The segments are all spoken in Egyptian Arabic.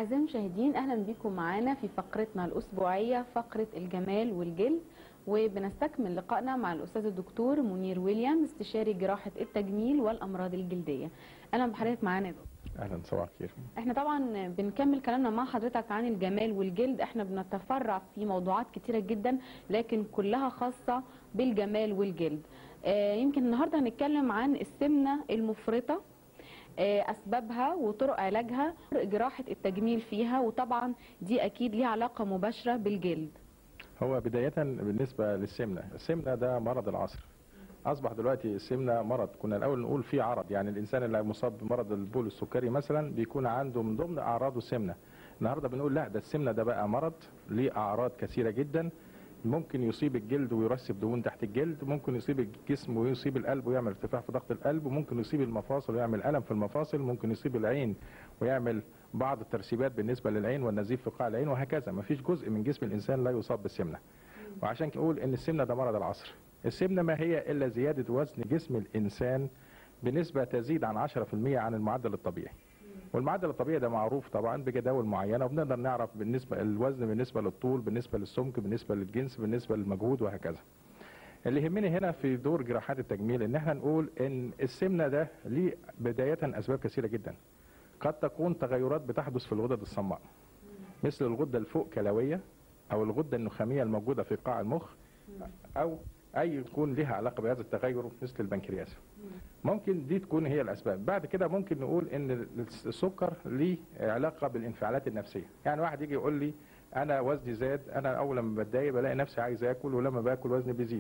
أعزائي المشاهدين أهلا بكم معانا في فقرتنا الأسبوعية فقرة الجمال والجلد وبنستكمل لقائنا مع الأستاذ الدكتور منير ويليام استشاري جراحة التجميل والأمراض الجلدية أهلا بحضرتك معانا يا دكتور. اهلا صباح الخير احنا طبعا بنكمل كلامنا مع حضرتك عن الجمال والجلد احنا بنتفرع في موضوعات كتيرة جدا لكن كلها خاصة بالجمال والجلد آه، يمكن النهاردة هنتكلم عن السمنة المفرطة آه، اسبابها وطرق علاجها جراحة التجميل فيها وطبعا دي اكيد ليها علاقة مباشرة بالجلد هو بداية بالنسبة للسمنة السمنة ده مرض العصر أصبح دلوقتي السمنة مرض كنا الأول نقول في عرض يعني الإنسان اللي مصاب بمرض البول السكري مثلا بيكون عنده من ضمن أعراضه السمنة النهاردة بنقول لا ده السمنة ده بقى مرض ليه أعراض كثيرة جدا ممكن يصيب الجلد ويرسب دهون تحت الجلد ممكن يصيب الجسم ويصيب القلب ويعمل ارتفاع في ضغط القلب وممكن يصيب المفاصل ويعمل ألم في المفاصل ممكن يصيب العين ويعمل بعض الترسيبات بالنسبة للعين والنزيف في قاع العين وهكذا ما فيش جزء من جسم الإنسان لا يصاب بالسمنة وعشان كده نقول ان السمنه ده مرض العصر السمنه ما هي الا زياده وزن جسم الانسان بنسبه تزيد عن 10% عن المعدل الطبيعي والمعدل الطبيعي ده معروف طبعا بجداول معينه وبنقدر نعرف بالنسبه الوزن بالنسبه للطول بالنسبه للسمك بالنسبه للجنس بالنسبه للمجهود وهكذا اللي يهمني هنا في دور جراحات التجميل ان احنا نقول ان السمنه ده ليه بدايه اسباب كثيره جدا قد تكون تغيرات بتحدث في الغدد الصماء مثل الغده الفوق كلويه او الغده النخاميه الموجوده في قاع المخ او اي يكون لها علاقه بهذا التغير مثل البنكرياس ممكن دي تكون هي الاسباب بعد كده ممكن نقول ان السكر ليه علاقه بالانفعالات النفسيه يعني واحد يجي يقول لي انا وزني زاد انا اول لما بتضايق بلاقي نفسي عايز اكل ولما باكل وزني بيزيد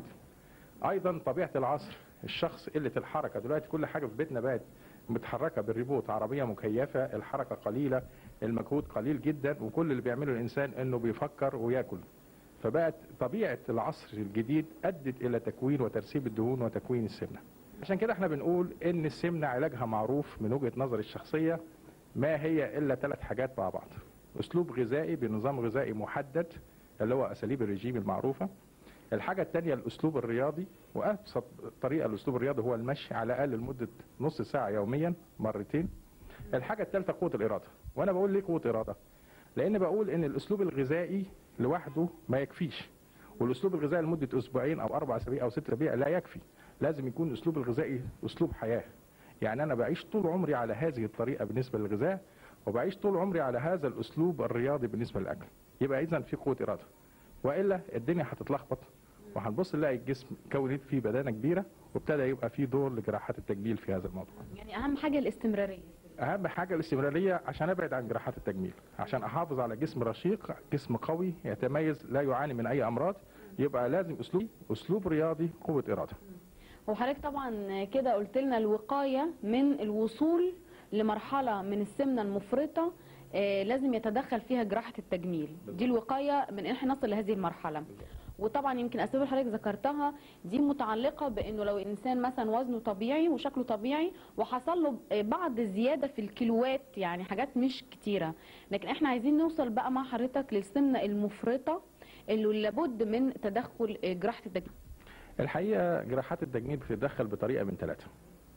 ايضا طبيعه العصر الشخص قله الحركه دلوقتي كل حاجه في بيتنا بقت متحركه بالريموت عربيه مكيفه الحركه قليله المجهود قليل جدا وكل اللي بيعمله الانسان انه بيفكر وياكل فبقت طبيعه العصر الجديد ادت الى تكوين وترسيب الدهون وتكوين السمنه عشان كده احنا بنقول ان السمنه علاجها معروف من وجهه نظري الشخصيه ما هي الا ثلاث حاجات مع بعض اسلوب غذائي بنظام غذائي محدد اللي هو اساليب الرجيم المعروفه الحاجة الثانية الأسلوب الرياضي وأبسط طريقة الأسلوب الرياضي هو المشي على الأقل لمدة نص ساعة يوميا مرتين الحاجة الثالثة قوة الإرادة وأنا بقول ليه قوة إرادة لأن بقول إن الأسلوب الغذائي لوحده ما يكفيش والأسلوب الغذائي لمدة أسبوعين أو أربع أسابيع أو ست أسابيع لا يكفي لازم يكون الأسلوب الغذائي أسلوب حياة يعني أنا بعيش طول عمري على هذه الطريقة بالنسبة للغذاء وبعيش طول عمري على هذا الأسلوب الرياضي بالنسبة للأكل يبقى إذا في قوة إرادة والا الدنيا هتتلخبط وهنبص نلاقي الجسم كونت فيه بدانه كبيره وابتدى يبقى فيه دور لجراحات التجميل في هذا الموضوع. يعني اهم حاجة الاستمرارية اهم حاجه الاستمراريه عشان ابعد عن جراحات التجميل عشان احافظ على جسم رشيق جسم قوي يتميز لا يعاني من اي امراض يبقى لازم اسلوب اسلوب رياضي قوه اراده. وحضرتك طبعا كده قلت لنا الوقاية من الوصول لمرحلة من السمنة المفرطة آه، لازم يتدخل فيها جراحة التجميل دي الوقاية من ان احنا نصل لهذه المرحلة وطبعا يمكن اسباب اللي حضرتك ذكرتها دي متعلقة بانه لو الانسان مثلا وزنه طبيعي وشكله طبيعي وحصل له آه، بعض زيادة في الكيلوات يعني حاجات مش كتيرة لكن احنا عايزين نوصل بقى مع حضرتك للسمنة المفرطة اللي لابد من تدخل آه، جراحة التجميل الحقيقه جراحات التجميل بتتدخل بطريقه من ثلاثه.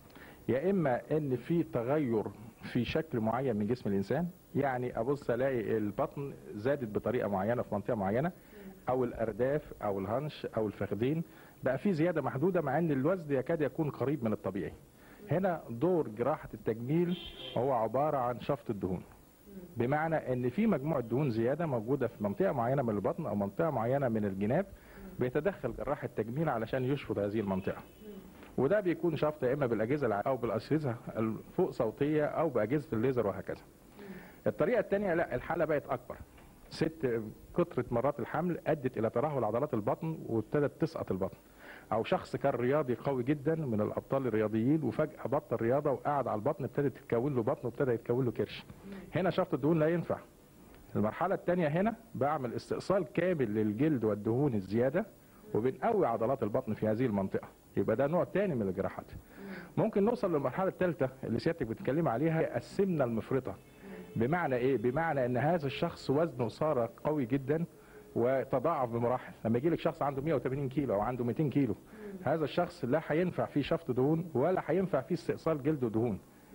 يا اما ان في تغير في شكل معين من جسم الانسان يعني ابص الاقي البطن زادت بطريقه معينه في منطقه معينه او الارداف او الهنش او الفخذين بقى في زياده محدوده مع ان الوزن يكاد يكون قريب من الطبيعي هنا دور جراحه التجميل هو عباره عن شفط الدهون بمعنى ان في مجموعه دهون زياده موجوده في منطقه معينه من البطن او منطقه معينه من الجناب بيتدخل جراح التجميل علشان يشفط هذه المنطقه وده بيكون شفط يا اما بالاجهزه الع- او بالاجهزه الفوق صوتيه او باجهزه الليزر وهكذا. الطريقه الثانيه لا الحاله بقت اكبر. ست كثره مرات الحمل ادت الى ترهل عضلات البطن وابتدت تسقط البطن. او شخص كان رياضي قوي جدا من الابطال الرياضيين وفجاه بطل رياضه وقعد على البطن ابتدت تتكون له بطن وابتدى يتكون له كرش. هنا شفط الدهون لا ينفع. المرحله الثانيه هنا بعمل استئصال كامل للجلد والدهون الزياده وبنقوي عضلات البطن في هذه المنطقه يبقى ده نوع تاني من الجراحات ممكن نوصل للمرحله الثالثه اللي سيادتك بتتكلم عليها هي السمنه المفرطه بمعنى ايه بمعنى ان هذا الشخص وزنه صار قوي جدا وتضاعف بمراحل لما يجي لك شخص عنده 180 كيلو او عنده 200 كيلو هذا الشخص لا هينفع فيه شفط دهون ولا هينفع فيه استئصال جلد ودهون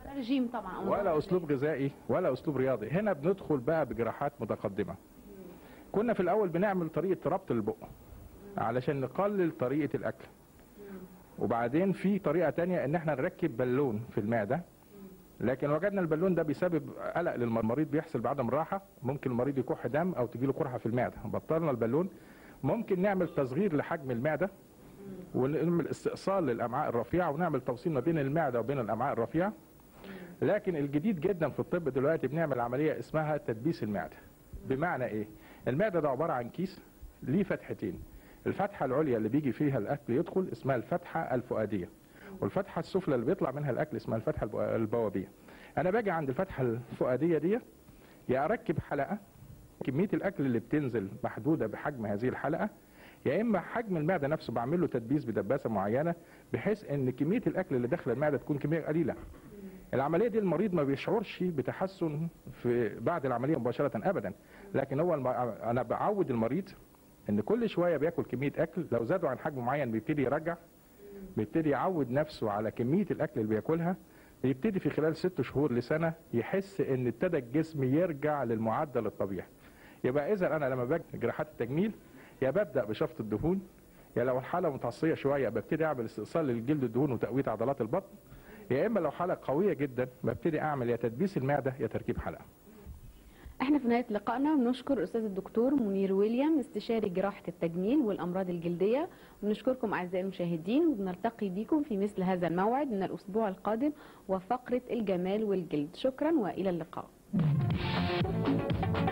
ولا رجيم طبعا أو ولا نظام اسلوب غذائي ولا اسلوب رياضي هنا بندخل بقى بجراحات متقدمه كنا في الاول بنعمل طريقه ربط البق علشان نقلل طريقه الاكل وبعدين في طريقه تانية ان احنا نركب بالون في المعده لكن وجدنا البالون ده بيسبب قلق للمريض بيحصل بعدم راحه ممكن المريض يكح دم او تجيله قرحه في المعده بطلنا البالون ممكن نعمل تصغير لحجم المعده ونعمل استئصال للامعاء الرفيعه ونعمل توصيل ما بين المعده وبين الامعاء الرفيعه لكن الجديد جدا في الطب دلوقتي بنعمل عمليه اسمها تدبيس المعده بمعنى ايه المعده ده عباره عن كيس ليه فتحتين الفتحه العليا اللي بيجي فيها الاكل يدخل اسمها الفتحه الفؤاديه والفتحه السفلى اللي بيطلع منها الاكل اسمها الفتحه البو- البوابيه انا باجي عند الفتحه الفؤاديه دي يا اركب حلقه كميه الاكل اللي بتنزل محدوده بحجم هذه الحلقه يا اما حجم المعده نفسه بعمل له تدبيس بدباسه معينه بحيث ان كميه الاكل اللي داخله المعده تكون كميه قليله العمليه دي المريض ما بيشعرش بتحسن في بعد العمليه مباشره ابدا لكن هو الم... انا بعود المريض ان كل شويه بياكل كميه اكل لو زادوا عن حجم معين بيبتدي يرجع بيبتدي يعود نفسه على كميه الاكل اللي بياكلها بيبتدي في خلال ست شهور لسنه يحس ان ابتدى الجسم يرجع للمعدل الطبيعي يبقى اذا انا لما باجي جراحات التجميل يا ببدا بشفط الدهون يا لو الحاله متعصيه شويه ببتدي اعمل استئصال للجلد الدهون وتقويه عضلات البطن يا اما لو حاله قويه جدا ببتدي اعمل يا تدبيس المعده يا تركيب حلقه احنا في نهايه لقائنا بنشكر الاستاذ الدكتور منير ويليام استشاري جراحه التجميل والامراض الجلديه ونشكركم اعزائي المشاهدين وبنلتقي بكم في مثل هذا الموعد من الاسبوع القادم وفقره الجمال والجلد شكرا والى اللقاء